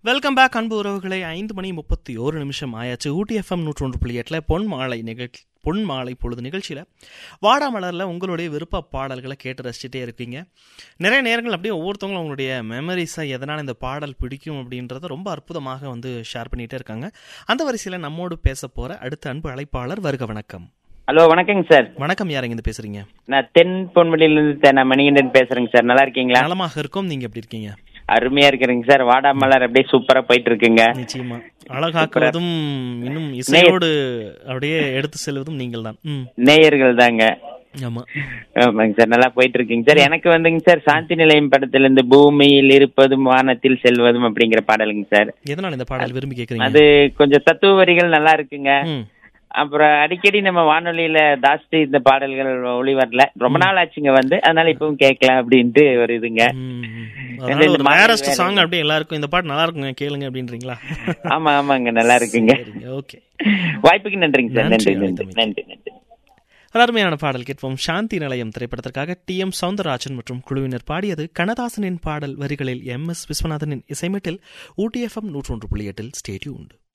Welcome back அன்பு உறவுகளை ஐந்து மணி முப்பத்தி ஓரு நிமிஷம் ஆயாச்சு ஊட்டி எஃப்எம் நூற்றொன்று புள்ளி எட்டில் பொன் மாலை நிகழ்ச்சி பொன் மாலை பொழுது நிகழ்ச்சியில் வாடாமலரில் உங்களுடைய விருப்ப பாடல்களை கேட்டு ரசிச்சுட்டே இருக்கீங்க நிறைய நேரங்கள் அப்படியே ஒவ்வொருத்தவங்களும் அவங்களுடைய மெமரிஸை எதனால் இந்த பாடல் பிடிக்கும் அப்படின்றத ரொம்ப அற்புதமாக வந்து ஷேர் பண்ணிகிட்டே இருக்காங்க அந்த வரிசையில் நம்மோடு பேச போகிற அடுத்த அன்பு அழைப்பாளர் வருக வணக்கம் ஹலோ வணக்கங்க சார் வணக்கம் யார் இருந்து பேசுறீங்க நான் தென் பொன்மொழியிலிருந்து நான் மணிகண்டன் பேசுறேங்க சார் நல்லா இருக்கீங்களா நலமாக இருக்கோம் நீங்க எப்படி இருக்கீங்க அருமையா இருக்கிறேங்க சார் வாடாமலர் அப்படியே சூப்பரா போயிட்டு இருக்குங்க நிச்சயமா அழகாக்குவதும் இன்னும் இசையோடு அப்படியே எடுத்து செல்வதும் நீங்கள் தான் ம் நேயர்கள் தாங்க ஆமா ஆமாங்க சார் நல்லா போயிட்டு இருக்குங்க சார் எனக்கு வந்துங்க சார் சாந்தி நிலையம் படத்துல இருந்து பூமியில் இருப்பதும் வானத்தில் செல்வதும் அப்படிங்கிற பாடலுங்க சார் எதனால இந்த பாடல் விரும்பி கேக்குறீங்க அது கொஞ்சம் தத்துவ வரிகள் நல்லா இருக்குங்க ம் அப்புறம் அடிக்கடி நம்ம வானொலியில தாஸ்தி இந்த பாடல்கள் ஒளி வரல ரொம்ப நாள் ஆச்சுங்க வந்து அதனால இப்பவும் கேட்கலாம் அப்படின்ட்டு ஒரு இதுங்க ம், ம். எந்த அதனால இந்த ஒரு மாதிரி ரேரஸ்ட் வேலை சாங் அப்படியே எல்லாருக்கும் இந்த பாட்டு நல்லா இருக்குங்க கேளுங்க அப்படின்றீங்களா ஆமா ஆமாங்க நல்லா இருக்குங்க சரிங்க ஓகே வாய்ப்புக்கு நன்றிங்க சார் நன்றி, நன்றி நன்றி அழைத்தமைக்கு. நன்றி நன்றி ஒரு அருமையான பாடல் கேட்போம் சாந்தி நிலையம் திரைப்படத்திற்காக டி எம் சவுந்தரராஜன் மற்றும் குழுவினர் பாடியது கண்ணதாசனின் பாடல் வரிகளில் எம் எஸ் விஸ்வநாதனின் இசைமேட்டில் ஊட்டி எஃப்எம் நூற்றொன்று புள்ளி எட்டில் ஸ்டேடியூ உண்டு